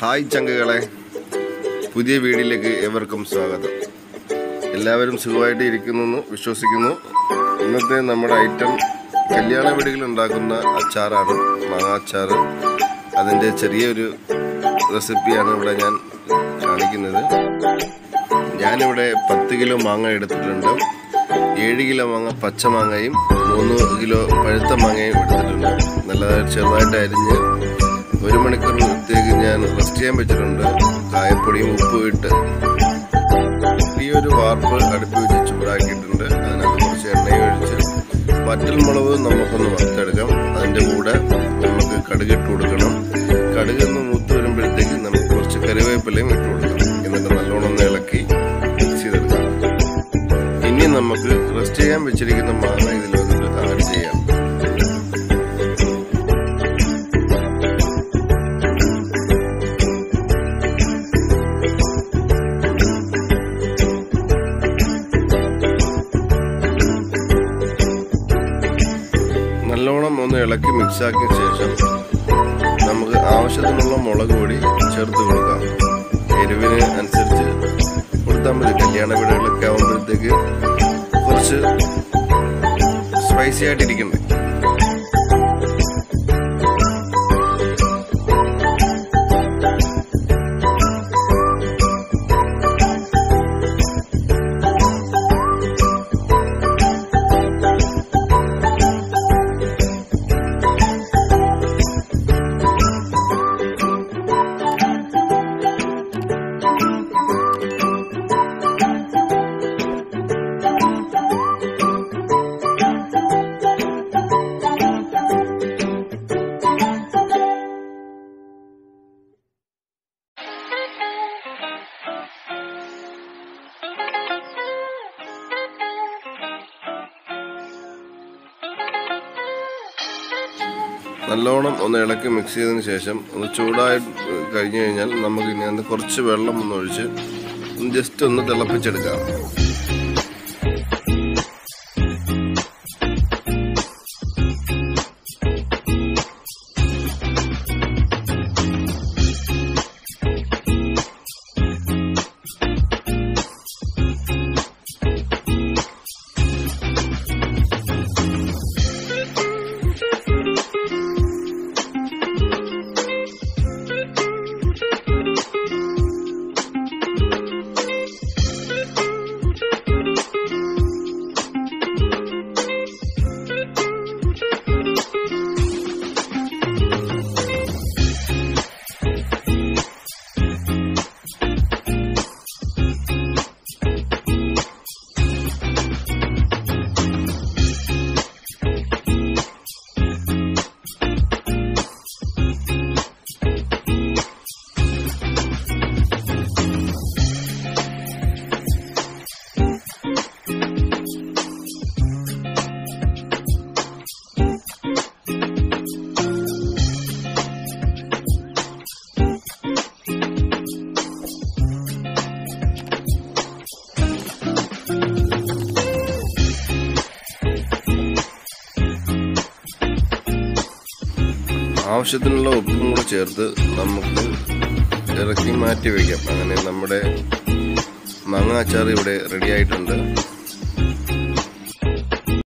hi ചങ്കകളെ പുതിയ വീഡിയോയിലേക്ക് ഏവർക്കും സ്വാഗതം എല്ലാവരും സുഖമായിട്ട് ഇരിക്കുന്നു എന്ന് വിശ്വസിക്കുന്നു ഇന്നത്തെ നമ്മുടെ ഐറ്റം കല്യാണ വീടുകളിൽ ഉണ്ടാക്കുന്ന അച്ചാറാണ് മാങ്ങ അച്ചാർ അതിൻ്റെ ചെറിയൊരു റെസിപ്പിയാണ് ഇവിടെ ഞാൻ കാണിക്കുന്നത് ഞാനിവിടെ പത്ത് കിലോ മാങ്ങ എടുത്തിട്ടുണ്ട് ഏഴ് കിലോ മാങ്ങ പച്ച മാങ്ങയും മൂന്ന് കിലോ പഴുത്ത മാങ്ങയും എടുത്തിട്ടുണ്ട് നല്ലതായിട്ട് ചെറുതായിട്ട് അരിഞ്ഞ് ഒരു മണിക്കൂറിനത്തേക്ക് ഞാൻ റെസ്റ്റ് ചെയ്യാൻ വെച്ചിട്ടുണ്ട് കായപ്പൊടിയും ഉപ്പും ഇട്ട് ഈ ഒരു വാർപ്പ് അടുപ്പ് വെച്ച് ചൂടാക്കിയിട്ടുണ്ട് അതിനകത്ത് കുറച്ച് എണ്ണയും ഒഴിച്ച് വറ്റൽ മുളക് നമുക്കൊന്ന് വറുത്തെടുക്കാം അതിൻ്റെ കൂടെ നമുക്ക് കടുകിട്ട് കൊടുക്കണം കടുക് ഒന്ന് മൂത്ത് വരുമ്പോഴത്തേക്ക് നമുക്ക് കുറച്ച് കറിവേപ്പിലയും ഇട്ട് കൊടുക്കണം എന്നിട്ട് നല്ലോണം ഒന്ന് ഇളക്കി മിക്സ് ചെയ്തെടുക്കാം ഇനി നമുക്ക് റെസ്റ്റ് ചെയ്യാൻ വെച്ചിരിക്കുന്ന മാങ്ങ ഇതിൽ വന്നിട്ട് ആഡ് ചെയ്യാം നല്ലോണം ഒന്ന് ഇളക്കി മിക്സാക്കിയ ശേഷം നമുക്ക് ആവശ്യത്തിനുള്ള മുളക് പൊടി ചേർത്ത് കൊടുക്കാം എരിവിന് അനുസരിച്ച് കൊടുത്താൽ മതി കല്യാണ വീടുകളൊക്കെ ആകുമ്പോഴത്തേക്ക് കുറച്ച് സ്പൈസി ആയിട്ടിരിക്കണ്ടേ നല്ലോണം ഒന്ന് ഇളക്കി മിക്സ് ചെയ്തതിന് ശേഷം ഒന്ന് ചൂടായി കഴിഞ്ഞു കഴിഞ്ഞാൽ നമുക്ക് ഇനി അതിന് കുറച്ച് വെള്ളം ഒന്ന് ഒഴിച്ച് ജസ്റ്റ് ഒന്ന് തിളപ്പിച്ചെടുക്കാം ആവശ്യത്തിനുള്ള ഉപ്പും കൂടെ ചേർത്ത് നമുക്ക് ഇറക്കി മാറ്റി വയ്ക്കാം അങ്ങനെ നമ്മുടെ മാങ്ങ അച്ചാർ ഇവിടെ റെഡി ആയിട്ടുണ്ട്